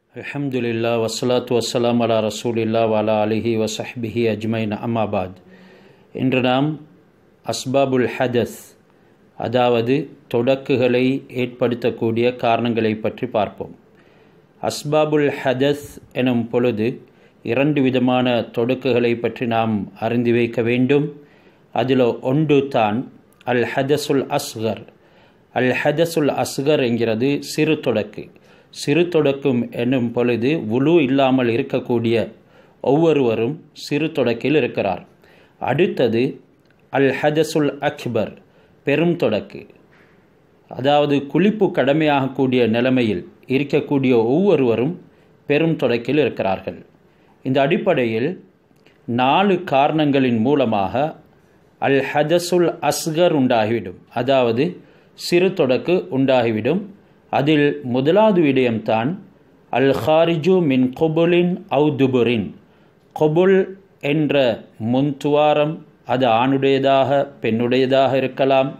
அல்ஹம்துலில்லா வஸ்ஸலாத்து வஸ்ஸலாம் அலா ரசூலில்லா வலா அலிஹி வசஹ்பிஹி அஜ்மைன் அம்மாபாத் இன்று நாம் அஸ்பாபுல் ஹதஸ் அதாவது தொடக்குகளை ஏற்படுத்தக்கூடிய காரணங்களை பற்றி பார்ப்போம் அஸ்பாபுல் ஹதஸ் எனும் பொழுது இரண்டு விதமான தொடக்குகளை பற்றி நாம் அறிந்து வைக்க வேண்டும் அதில் ஒன்று தான் அல் ஹதசுல் அஸ்கர் அல் ஹதசுல் அஸ்கர் என்கிறது சிறு தொடக்கு சிறு தொடக்கும் என்னும் பொழுது உழு இல்லாமல் இருக்கக்கூடிய ஒவ்வொருவரும் சிறு தொடக்கில் இருக்கிறார் அடுத்தது அல் ஹதசுல் அக்பர் பெரும் தொடக்கு அதாவது குளிப்பு கடமையாகக்கூடிய நிலைமையில் இருக்கக்கூடிய ஒவ்வொருவரும் பெரும் தொடக்கில் இருக்கிறார்கள் இந்த அடிப்படையில் நாலு காரணங்களின் மூலமாக அல் ஹதசுல் அஸ்கர் உண்டாகிவிடும் அதாவது சிறு தொடக்கு உண்டாகிவிடும் அதில் முதலாவது விடயம்தான் அல் ஹாரிஜு மின் கொபுலின் அவு துபுரின் கொபுல் என்ற முன்துவாரம் அது ஆணுடையதாக பெண்ணுடையதாக இருக்கலாம்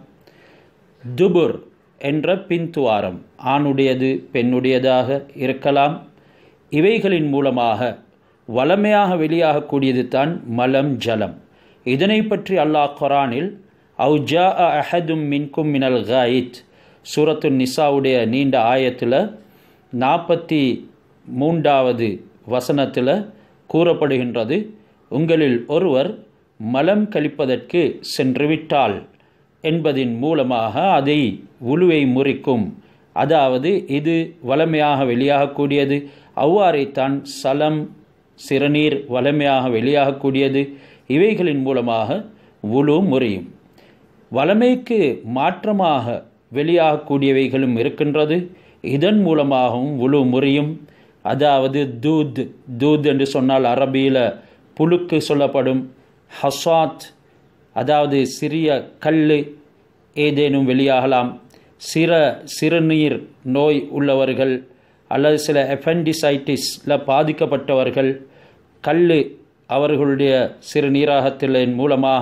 துபுர் என்ற பின்துவாரம் ஆணுடையது பெண்ணுடையதாக இருக்கலாம் இவைகளின் மூலமாக வளமையாக வெளியாகக்கூடியது தான் மலம் ஜலம் இதனை பற்றி அல்லாஹ் குரானில் அவுஜா அஹதும் மின்கும் மினல் காயித் சூரத்து நிசாவுடைய நீண்ட ஆயத்தில் நாற்பத்தி மூன்றாவது வசனத்தில் கூறப்படுகின்றது உங்களில் ஒருவர் மலம் கழிப்பதற்கு சென்றுவிட்டால் என்பதின் மூலமாக அதை உழுவை முறிக்கும் அதாவது இது வளமையாக வெளியாகக்கூடியது அவ்வாறைத்தான் சலம் சிறுநீர் வளமையாக வெளியாகக்கூடியது இவைகளின் மூலமாக உழு முறியும் வளமைக்கு மாற்றமாக வெளியாகக்கூடியவைகளும் இருக்கின்றது இதன் மூலமாகவும் உழு முறியும் அதாவது தூத் தூத் என்று சொன்னால் அரபியில் புழுக்கு சொல்லப்படும் ஹசாத் அதாவது சிறிய கல் ஏதேனும் வெளியாகலாம் சிற சிறுநீர் நோய் உள்ளவர்கள் அல்லது சில எஃபென்டிசைட்டிஸில் பாதிக்கப்பட்டவர்கள் கல் அவர்களுடைய சிறுநீரகத்தின் மூலமாக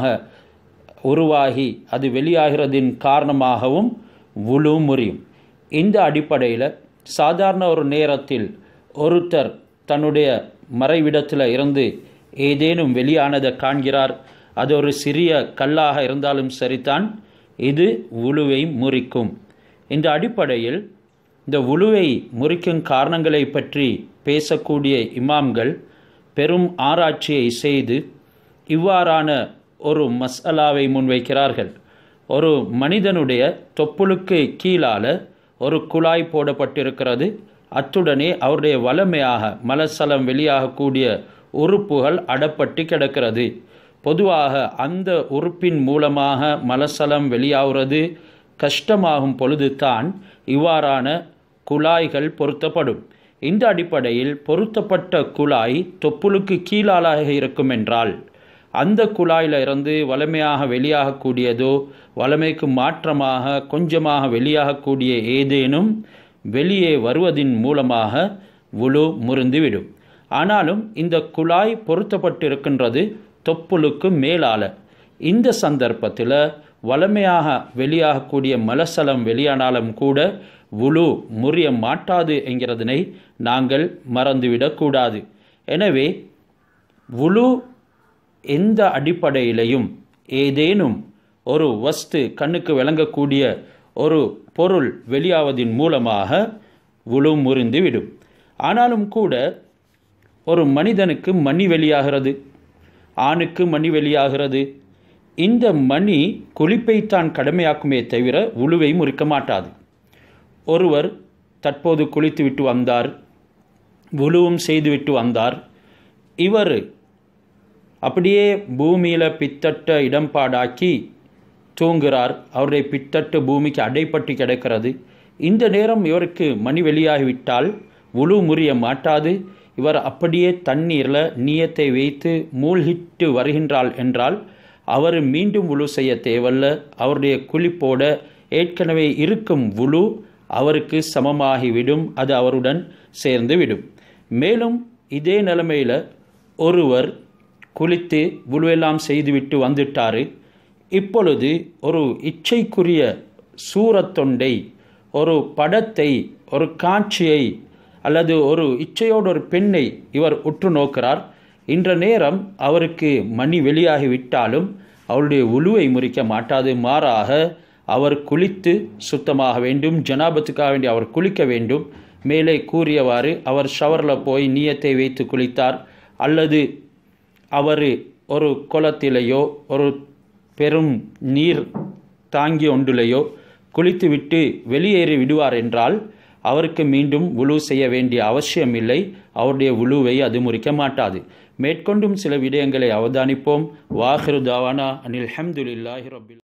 உருவாகி அது வெளியாகிறதின் காரணமாகவும் உழு முறியும் இந்த அடிப்படையில் சாதாரண ஒரு நேரத்தில் ஒருத்தர் தன்னுடைய மறைவிடத்தில் இருந்து ஏதேனும் வெளியானதை காண்கிறார் அது ஒரு சிறிய கல்லாக இருந்தாலும் சரிதான் இது உழுவை முறிக்கும் இந்த அடிப்படையில் இந்த உழுவை முறிக்கும் காரணங்களை பற்றி பேசக்கூடிய இமாம்கள் பெரும் ஆராய்ச்சியை செய்து இவ்வாறான ஒரு மசாலாவை முன்வைக்கிறார்கள் ஒரு மனிதனுடைய தொப்புளுக்கு கீழால் ஒரு குழாய் போடப்பட்டிருக்கிறது அத்துடனே அவருடைய வளமையாக மலசலம் வெளியாகக்கூடிய உறுப்புகள் அடப்பட்டு கிடக்கிறது பொதுவாக அந்த உறுப்பின் மூலமாக மலசலம் வெளியாகிறது கஷ்டமாகும் பொழுது தான் இவ்வாறான குழாய்கள் பொருத்தப்படும் இந்த அடிப்படையில் பொருத்தப்பட்ட குழாய் தொப்புளுக்கு கீழாளாக இருக்கும் என்றால் அந்த குழாயில் இருந்து வளமையாக வெளியாகக்கூடியதோ வளமைக்கு மாற்றமாக கொஞ்சமாக வெளியாகக்கூடிய ஏதேனும் வெளியே வருவதின் மூலமாக உழு முறிந்துவிடும் ஆனாலும் இந்த குழாய் பொருத்தப்பட்டிருக்கின்றது தொப்புளுக்கு மேலால இந்த சந்தர்ப்பத்தில் வளமையாக வெளியாகக்கூடிய மலசலம் வெளியானாலும் கூட உழு முறிய மாட்டாது என்கிறதனை நாங்கள் மறந்துவிடக்கூடாது எனவே உழு எந்த அடிப்படையிலையும் ஏதேனும் ஒரு வஸ்து கண்ணுக்கு விளங்கக்கூடிய ஒரு பொருள் வெளியாவதின் மூலமாக உழு முறிந்து விடும் ஆனாலும் கூட ஒரு மனிதனுக்கு மணி வெளியாகிறது ஆணுக்கு மணி வெளியாகிறது இந்த மணி குளிப்பைத்தான் கடமையாக்குமே தவிர உழுவை முறிக்க மாட்டாது ஒருவர் தற்போது குளித்துவிட்டு வந்தார் உழுவும் செய்துவிட்டு வந்தார் இவர் அப்படியே பூமியில் பித்தட்ட இடம்பாடாக்கி தூங்குகிறார் அவருடைய பித்தட்டு பூமிக்கு அடைப்பட்டு கிடக்கிறது இந்த நேரம் இவருக்கு மணி வெளியாகிவிட்டால் உழு முறிய மாட்டாது இவர் அப்படியே தண்ணீரில் நீயத்தை வைத்து மூழ்கிட்டு வருகின்றாள் என்றால் அவர் மீண்டும் உழு செய்ய தேவல்ல அவருடைய குளிப்போட ஏற்கனவே இருக்கும் உழு அவருக்கு சமமாகிவிடும் அது அவருடன் சேர்ந்து விடும் மேலும் இதே நிலைமையில் ஒருவர் குளித்து உழுவெல்லாம் செய்துவிட்டு வந்துட்டார் இப்பொழுது ஒரு இச்சைக்குரிய சூரத்தொண்டை ஒரு படத்தை ஒரு காட்சியை அல்லது ஒரு இச்சையோடு ஒரு பெண்ணை இவர் உற்று நோக்கிறார் இன்ற நேரம் அவருக்கு மணி வெளியாகிவிட்டாலும் அவருடைய உழுவை முறிக்க மாட்டாது மாறாக அவர் குளித்து சுத்தமாக வேண்டும் ஜனாபத்துக்காக வேண்டி அவர் குளிக்க வேண்டும் மேலே கூறியவாறு அவர் ஷவரில் போய் நீயத்தை வைத்து குளித்தார் அல்லது அவர் ஒரு குளத்திலேயோ ஒரு பெரும் நீர் தாங்கி ஒன்றிலேயோ குளித்துவிட்டு வெளியேறி விடுவார் என்றால் அவருக்கு மீண்டும் உழு செய்ய வேண்டிய அவசியம் இல்லை அவருடைய உழுவை அது முறிக்க மாட்டாது மேற்கொண்டும் சில விடயங்களை அவதானிப்போம் வாஹிரு தாவானா அனில் ஹம்துலில்லாஹி ரபில்